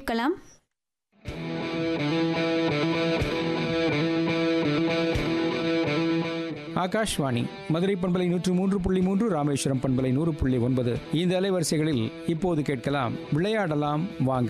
கேட்கலாம் ஆகாஷ்வாணி மதுரை பண்பலை நூற்று மூன்று புள்ளி மூன்று ராமேஸ்வரம் பண்பலை நூறு புள்ளி ஒன்பது இந்த அலைவரிசைகளில் இப்போது கேட்கலாம் விளையாடலாம் வாங்க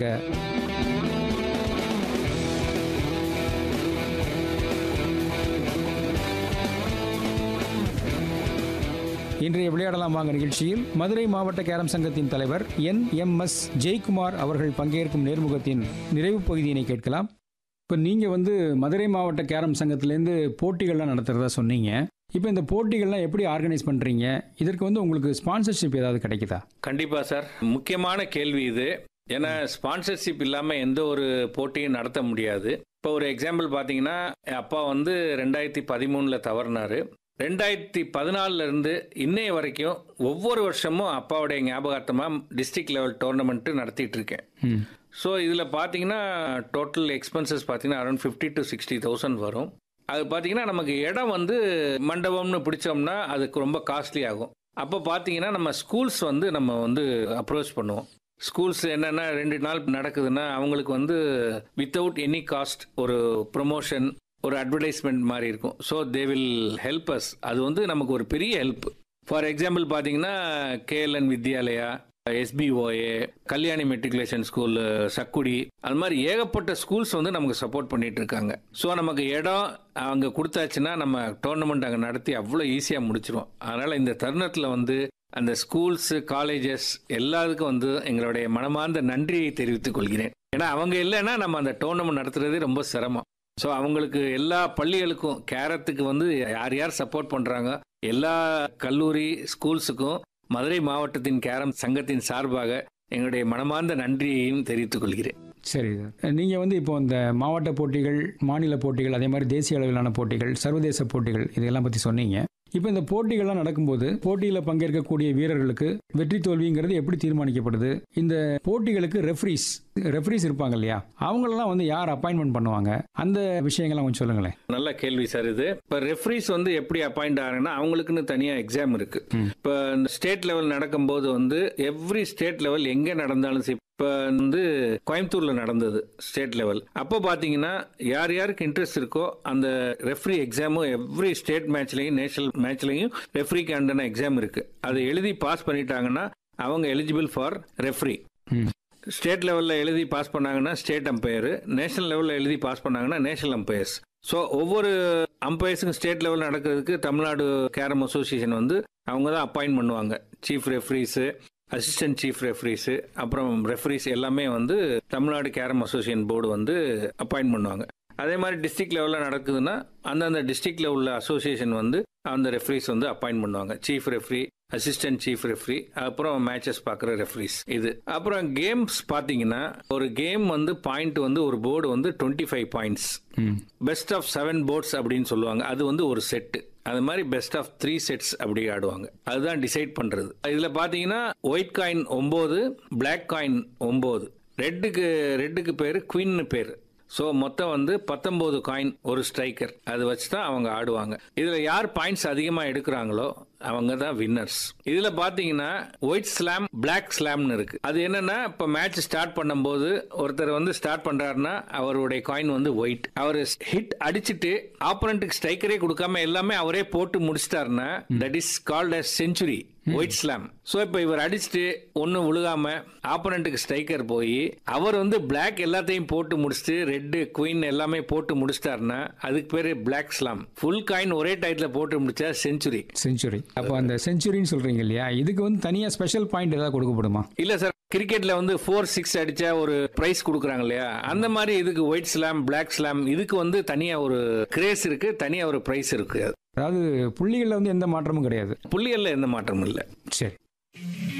இன்றைய விளையாடலாம் வாங்க நிகழ்ச்சியில் மதுரை மாவட்ட கேரம் சங்கத்தின் தலைவர் என் எம் எஸ் ஜெயக்குமார் அவர்கள் பங்கேற்கும் நேர்முகத்தின் நிறைவு பகுதியினை கேட்கலாம் இப்போ நீங்கள் வந்து மதுரை மாவட்ட கேரம் சங்கத்திலேருந்து போட்டிகள்லாம் நடத்துகிறதா சொன்னீங்க இப்போ இந்த போட்டிகள்லாம் எப்படி ஆர்கனைஸ் பண்ணுறீங்க இதற்கு வந்து உங்களுக்கு ஸ்பான்சர்ஷிப் ஏதாவது கிடைக்குதா கண்டிப்பா சார் முக்கியமான கேள்வி இது ஏன்னா ஸ்பான்சர்ஷிப் இல்லாம எந்த ஒரு போட்டியும் நடத்த முடியாது இப்போ ஒரு எக்ஸாம்பிள் பார்த்தீங்கன்னா என் அப்பா வந்து ரெண்டாயிரத்தி பதிமூணுல தவறினாரு ரெண்டாயிரத்தி பதினாலுல இருந்து இன்னைய வரைக்கும் ஒவ்வொரு வருஷமும் அப்பாவுடைய ஞாபகார்த்தமாக டிஸ்ட்ரிக்ட் லெவல் டோர்னமெண்ட் நடத்திட்டு இருக்கேன் ம் ஸோ இதில் பார்த்தீங்கன்னா டோட்டல் எக்ஸ்பென்சஸ் பார்த்தீங்கன்னா around fifty to sixty thousand வரும் அது பார்த்தீங்கன்னா நமக்கு இடம் வந்து மண்டபம்னு பிடிச்சோம்னா அதுக்கு ரொம்ப காஸ்ட்லி ஆகும் அப்போ பார்த்தீங்கன்னா நம்ம ஸ்கூல்ஸ் வந்து நம்ம வந்து அப்ரோச் பண்ணுவோம் ஸ்கூல்ஸ் என்னென்னா ரெண்டு நாள் நடக்குதுன்னா அவங்களுக்கு வந்து வித்தவுட் எனி காஸ்ட் ஒரு ப்ரொமோஷன் ஒரு அட்வர்டைஸ்மெண்ட் மாதிரி இருக்கும் so they will help us அது வந்து நமக்கு ஒரு பெரிய ஹெல்ப் ஃபார் எக்ஸாம்பிள் பார்த்தீங்கன்னா KLN Vidyalaya SPOA Kalyani matriculation school Sakkudi அது மாதிரி ஏகப்பட்ட ஸ்கூல்ஸ் வந்து நமக்கு சப்போர்ட் பண்ணிட்டு இருக்காங்க ஸோ நமக்கு இடம் அங்கே கொடுத்தாச்சுன்னா நம்ம டோர்னமெண்ட் அங்கே நடத்தி அவ்வளோ ஈஸியாக முடிச்சிருவோம் அதனால் இந்த தருணத்தில் வந்து அந்த ஸ்கூல்ஸ் காலேஜஸ் எல்லாத்துக்கும் வந்து எங்களுடைய மனமார்ந்த நன்றியை தெரிவித்துக் கொள்கிறேன் ஏன்னா அவங்க இல்லைன்னா நம்ம அந்த டோர்னமெண்ட் நடத்துறது ரொம்ப சிரமம் ஸோ அவங்களுக்கு எல்லா பள்ளிகளுக்கும் கேரத்துக்கு வந்து யார் யார் சப்போர்ட் பண்ணுறாங்க எல்லா கல்லூரி ஸ்கூல்ஸுக்கும் மதுரை மாவட்டத்தின் கேரம் சங்கத்தின் சார்பாக எங்களுடைய மனமார்ந்த நன்றியையும் தெரிவித்துக் கொள்கிறேன் சரி சார் நீங்கள் வந்து இப்போ இந்த மாவட்ட போட்டிகள் மாநில போட்டிகள் அதே மாதிரி தேசிய அளவிலான போட்டிகள் சர்வதேச போட்டிகள் இதெல்லாம் பற்றி சொன்னீங்க இப்போ இந்த போட்டிகள்லாம் நடக்கும்போது போட்டியில் பங்கேற்கக்கூடிய வீரர்களுக்கு வெற்றி தோல்விங்கிறது எப்படி தீர்மானிக்கப்படுது இந்த போட்டிகளுக்கு ரெஃப்ரீஸ் ரெஃப்ரீஸ் இருப்பாங்க இல்லையா அவங்களெல்லாம் வந்து யார் அப்பாயின்மெண்ட் பண்ணுவாங்க அந்த விஷயங்கள்லாம் கொஞ்சம் சொல்லுங்களேன் நல்ல கேள்வி சார் இது இப்போ ரெஃப்ரீஸ் வந்து எப்படி அப்பாயிண்ட் ஆகிறாங்கன்னா அவங்களுக்குன்னு தனியாக எக்ஸாம் இருக்கு இப்போ இந்த ஸ்டேட் லெவல் நடக்கும்போது வந்து எவ்ரி ஸ்டேட் லெவல் எங்கே நடந்தாலும் சரி இப்போ வந்து கோயம்புத்தூர்ல நடந்தது ஸ்டேட் லெவல் அப்போ பார்த்தீங்கன்னா யார் யாருக்கு இன்ட்ரெஸ்ட் இருக்கோ அந்த ரெஃப்ரி எக்ஸாமும் எவ்ரி ஸ்டேட் மேட்ச்லையும் நேஷனல் மேட்ச்லையும் ரெஃப்ரிக்கு அண்டான எக்ஸாம் இருக்கு அதை எழுதி பாஸ் பண்ணிட்டாங்கன்னா அவங்க எலிஜிபிள் ஃபார் ரெஃப்ரி ம் ஸ்டேட் லெவலில் எழுதி பாஸ் பண்ணாங்கன்னா ஸ்டேட் அம்பையர் நேஷனல் லெவலில் எழுதி பாஸ் பண்ணாங்கன்னா நேஷனல் அம்பையர்ஸ் ஸோ ஒவ்வொரு அம்பையர்ஸுக்கும் ஸ்டேட் லெவல் நடக்கிறதுக்கு தமிழ்நாடு கேரம் அசோசியேஷன் வந்து அவங்க தான் அப்பாயின்ட் பண்ணுவாங்க chief referees assistant chief referees அப்புறம் ரெஃப்ரீஸ் எல்லாமே வந்து தமிழ்நாடு கேரம் அசோசியேஷன் போர்டு வந்து அப்பாயின்ட் பண்ணுவாங்க அதே மாதிரி டிஸ்ட்ரிக்ட் லெவலில் நடக்குதுன்னா அந்தந்த டிஸ்ட்ரிக்ட்ல உள்ள அசோசியேஷன் வந்து அந்த ரெஃப்ரீஸ் வந்து அப்பாயின்ட் பண்ணுவாங்க chief referee assistant chief referee அப்புறம் மேட்சஸ் பார்க்குற ரெஃப்ரீஸ் இது அப்புறம் கேம்ஸ் பார்த்தீங்கன்னா ஒரு கேம் வந்து பாயிண்ட் வந்து ஒரு போர்டு வந்து டுவெண்ட்டி ஃபைவ் பாயிண்ட்ஸ் ம் பெஸ்ட் ஆஃப் செவன் போர்ட்ஸ் அப்படின்னு சொல்லுவாங்க அது வந்து ஒரு செட்டு அது மாதிரி பெஸ்ட் ஆஃப் த்ரீ செட்ஸ் அப்படி ஆடுவாங்க அதுதான் டிசைட் பண்றது இதுல பாத்தீங்கன்னா ஒயிட் காயின் ஒன்பது Black காயின் ஒன்பது ரெட்டுக்கு ரெட்டுக்கு பேரு குவின்னு பேரு ஸோ மொத்தம் வந்து பத்தொன்பது காயின் ஒரு ஸ்ட்ரைக்கர் அது வச்சு தான் அவங்க ஆடுவாங்க இதுல யார் பாயிண்ட்ஸ் அதிகமா எடுக்கிறாங்களோ அவங்க தான் வின்னர்ஸ் இதுல பாத்தீங்கன்னா ஒயிட் ஸ்லாம் Black ஸ்லாம்னு இருக்கு அது என்னன்னா இப்ப மேட்ச் ஸ்டார்ட் பண்ணும்போது ஒருத்தர் வந்து ஸ்டார்ட் பண்றாருன்னா அவருடைய காயின் வந்து ஒயிட் அவர் ஹிட் அடிச்சிட்டு ஆப்போனண்ட்டுக்கு ஸ்ட்ரைக்கரே கொடுக்காம எல்லாமே அவரே போட்டு முடிச்சிட்டாருன்னா that is called as century white slam so இப்போ இவர் அடிச்சுட்டு ஒன்றும் விழுகாம ஆப்போனண்ட்டுக்கு ஸ்ட்ரைக்கர் போய் அவர் வந்து Black எல்லாத்தையும் போட்டு முடிச்சுட்டு ரெட்டு குயின் எல்லாமே போட்டு முடிச்சிட்டாருன்னா அதுக்கு பேரு Black ஸ்லாம் ஃபுல் காயின் ஒரே டயத்தில் போட்டு முடிச்சா செஞ்சுரி செஞ்சுரி அப்போ அந்த செஞ்சுரின்னு சொல்கிறீங்க இல்லையா இதுக்கு வந்து தனியாக ஸ்பெஷல் பாயிண்ட் ஏதாவது கொடுக்கப்படுமா இல்ல சார் கிரிக்கெட்ல வந்து ஃபோர் சிக்ஸ் அடிச்சா ஒரு பிரைஸ் கொடுக்குறாங்க இல்லையா அந்த மாதிரி இதுக்கு ஒயிட் ஸ்லாம் Black ஸ்லாம் இதுக்கு வந்து தனியா ஒரு கிரேஸ் இருக்கு தனியா ஒரு பிரைஸ் இருக்கு அதாவது புள்ளிகளில் வந்து எந்த மாற்றமும் கிடையாது புள்ளிகள்ல எந்த மாற்றமும் இல்லை சரி